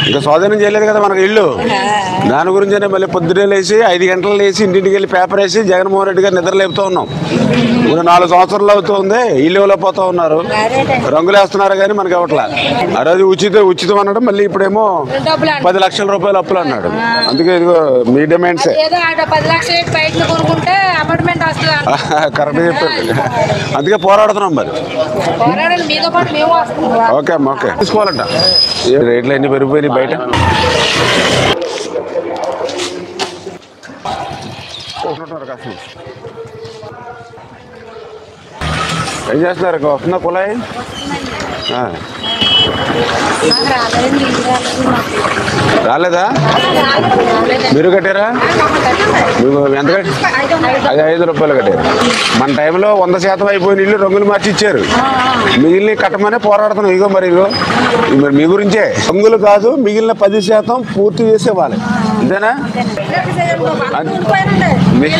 ఇంకా స్వాధీనం చేయలేదు కదా మనకి ఇల్లు దాని గురించే మళ్ళీ పొద్దునే లేచి ఐదు గంటలు లేచి ఇంటింటికి వెళ్ళి పేపర్ వేసి జగన్మోహన్ రెడ్డి గారు నిద్ర లేపుతూ ఉన్నాం ఇప్పుడు నాలుగు సంవత్సరాలు అవుతుంది ఇల్లు ఇవ్వలేకపోతా ఉన్నారు రంగులు వేస్తున్నారు కానీ మనకి ఇవ్వట్లా ఆ రోజు ఉచిత ఉచితం అన్నాడు మళ్ళీ ఇప్పుడేమో పది లక్షల రూపాయలు అప్పులు అన్నాడు అందుకే ఇదిగో మీ డిమాండ్సే ఏదో ఆడ పది లక్షలు పెట్టి బయట కొనుక్కుంటే అపార్ట్మెంట్ వస్తుంది కరెక్ట్గా చెప్పారు అందుకే పోరాడుతున్నాం మరి పోరాడండి మీతో పాటు మేము వస్తున్నాం ఓకే అమ్మా ఓకే తీసుకోవాలంట ఏ రేట్లు అన్ని పెరిగిపోయినాయి బయట ఉంటున్నారు కాస్త. ఏం చేస్తున్నారు ఇంకా వస్తుందా కుళాయి ఆ. రాలేదా మీరు కట్టారా మీకు ఎంత కట్టి అది ఐదు రూపాయలు కట్టారు మన టైంలో వంద శాతం అయిపోయిన ఇల్లు రంగులు మార్చి ఇచ్చారు మిగిలిన కట్టమనే పోరాడుతున్నాం ఇగో మరి ఇగో ఇది మరి మీ గురించే రంగులు కాదు మిగిలిన పది శాతం పూర్తి చేసేవాళ్ళు అంతేనా మీ-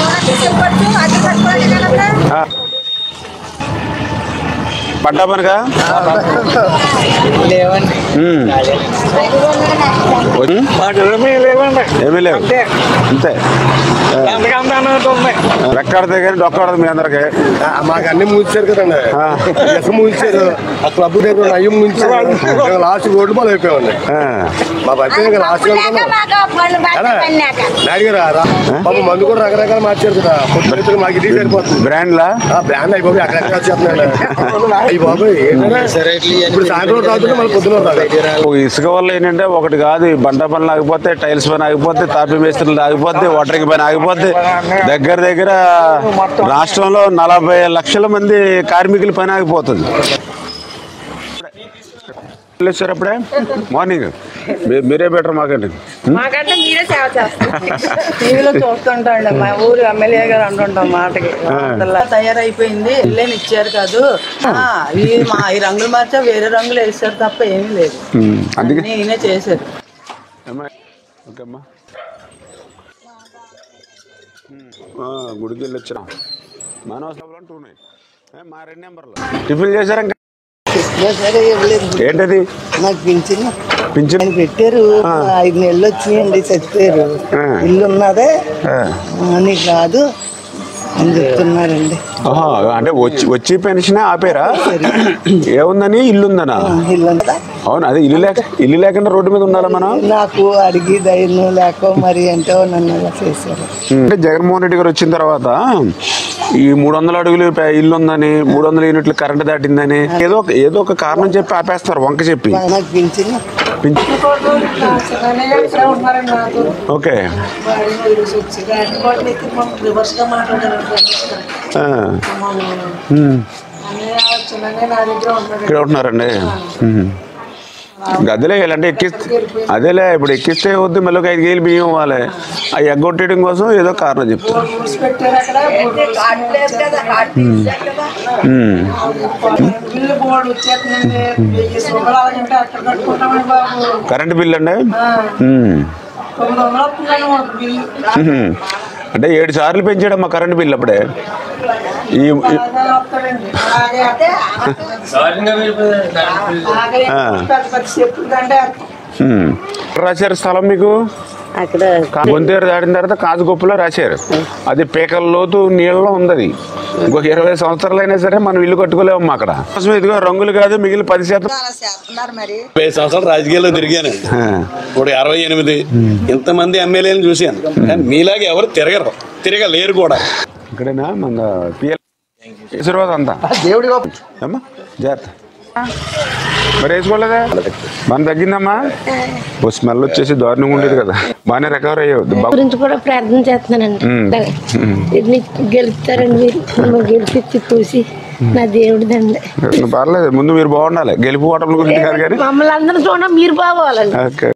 ఆ. పడ్డా పనిగా లేవండి ఉమ్. ఉమ్. ఏమీ లేవండి ఏమీ లేవు అంతే ఎంతకంత అన్నట్టు ఉంది రెక్కాడితే కానీ డొక్కాడదు మీ అందరికి మాకు అన్ని మూసారు కదండి ఆ. ఎస్ మూసారు ఆ క్లబ్ దగ్గర ఉన్న అయ్యి ముంచారు ఇంకా లాస్ట్ రోడ్లు పాలు అయిపోయామండి ఆ. మా పడితే ఇంకా లాస్ట్ వెళ్తున్నాం నాయుడు గారు రా. పాపం మందు కూడా రకరకాలు మార్చారు కదా పొద్దున మాకు ఇది సరిపోతుంది బ్రాండ్లా ఆ బ్రాండ్ అయిపోయి అక్కడెక్కడ వచ్చేస్తున్నాయి అయ్యి బాబు ఏంటంటే ఇప్పుడు సాయంత్రం తాగుతుంటే మళ్ళీ పొద్దున తాగాలి ఓ ఇసుక వల్ల ఏంటంటే ఒకటి కాదు ఈ బండ పనులు ఆగిపోతే టైల్స్ పని ఆగిపోతే తాపి మేస్త్రులు ఆగిపోతే వాటరింగ్ పని ఆగిపోతే దగ్గర దగ్గర రాష్ట్రంలో నలభై లక్షల మంది కార్మికుల పని ఆగిపోతుంది వెళ్ళొచ్చారు అప్పుడే మార్నింగ్ మీ- మీరే బెటర్ మాకండి మాకంటే మీరే సేవ చేస్తారు టీవీలో చూస్తుంటాండి మా ఊరు ఎమ్మెల్యే గారు అంటుంటాం మాటకి అందులో తయారైపోయింది ఇల్లేని ఇచ్చారు కాదు ఆ, ఈ మా ఈ రంగులు మార్చా వేరే రంగులు వేసారు తప్ప ఏమీ లేదు ఉమ్, అందుకే అన్నీ ఈయనే చేశారు అమ్మా ఓకే అమ్మా ఆ, గుడికి వెళ్ళి వచ్చినాం మానవ టూ నైన్ మా రెండు నెంబర్లు టిఫిన్ చేశారా ఇంకా? సరే ఇవ్వలేదు ఏంటది నాకు పింఛన్ పింఛన్ ఆయన పెట్టారు ఐదు నెలలు వచ్చినాయండి చచ్చిపోయారు ఆ. ఇల్లు ఉన్నదే ఆ. ఆ, నీకు రాదు అని చెప్తున్నారండి ఆహా, అంటే వచ్చి వచ్చి పెన్షన్ ఆపేరా ఏముందని ఇల్లు ఉందనా ఇల్లు ఉన్నదా అవును అదే ఇల్లు లేక ఇల్లు లేకుండా రోడ్డు మీద ఉండాలా మనం నాకు అడిగి ధైర్యం లేక మరి అంటే నన్ను అలా చేశారు అంటే జగన్మోహన్ రెడ్డి గారు వచ్చిన తర్వాత ఈ మూడు వందల అడుగులు పే- ఇల్లు ఉందని మూడు వందల యూనిట్లు కరెంట్ దాటిందని ఏదో ఒక ఏదో ఒక కారణం చెప్పి ఆపేస్తారు వంక చెప్పి నాకు పింఛన్ పింఛ- ఓకే రివర్స్ గా మాట్లాడారు ఆ. ఉమ్. ఇక్కడ ఉంటున్నారండి ఉమ్. ఇంకా అదేలే అంటే ఎక్కిస్తే అదేలే ఇప్పుడు ఎక్కిస్తే వద్దు మళ్ళీ ఒక ఐదు కేజీలు బియ్యం ఇవ్వాలి ఆ ఎగ్గొట్టేయడం కోసం ఏదో కారణం చెప్తారు ఉమ్. బిల్లు బోర్డు వచ్చేస్తుందండి వెయ్యి రూపాయలు అంటే అక్కడ కట్టుకుంటామండి బాబు కరెంట్ బిల్ అండి ఉమ్. తొమ్మిది వందలు వస్తుందండి మాకు బిల్లు ఉహుం. అంటే ఏడు సార్లు పెంచాడమ్మా కరెంట్ బిల్ అప్పుడే ఈ ఈ- అలాగే వస్తాడండి అలాగే అలాగే ఆ. పెద్ద పెద్ద చెప్పులు కంటే ఉమ్. ఎక్కడ రాశారు స్థలం మీకు అక్కడ గొంతేరు దాటిన తర్వాత కాజుగొప్పలో రాశారు అది పేకల లోతు నీళ్ళలో ఉంది అది ఇంకొక ఇరవై సంవత్సరాలు అయినా సరే మనం ఇల్లు కట్టుకోలేమమ్మా అక్కడ కోసం ఇదిగో రంగులు కాదు మిగిలిన పది శాతం చేస్తున్నారు మరి ముప్పై సంవత్సరాలు రాజకీయాల్లో తిరిగాను ఆ. ఇప్పుడు అరవై ఎనిమిది ఇంతమంది ఎమ్మెల్యేలను చూశాను కానీ మీలాగా ఎవరు తిరగరు తిరగలేరు కూడా ఇక్కడేనా మన పిఎల్ ఆశీర్వాదం అంతా దేవుడి అమ్మా జాగ్రత్త మరి వేసుకోలేదా మన తగ్గిందమ్మా ఓ స్మెల్ వచ్చేసి దారుణంగా ఉండేది కదా బాగానే రికవర్ అయ్యావు బాగా గురించి కూడా ప్రార్థన చేస్తున్నానండి మ్మ్. ఇది గెలుపుతారండి మీరు నన్ను గెలిపించి చూసి నా దేవుడి దండే పర్లేదు ముందు మీరు బాగుండాలి గెలుపు ఓటముల గురించి కాదు కానీ మమ్మల్ని అందరం చూడండి మీరు బాగోవాలండి ఓకే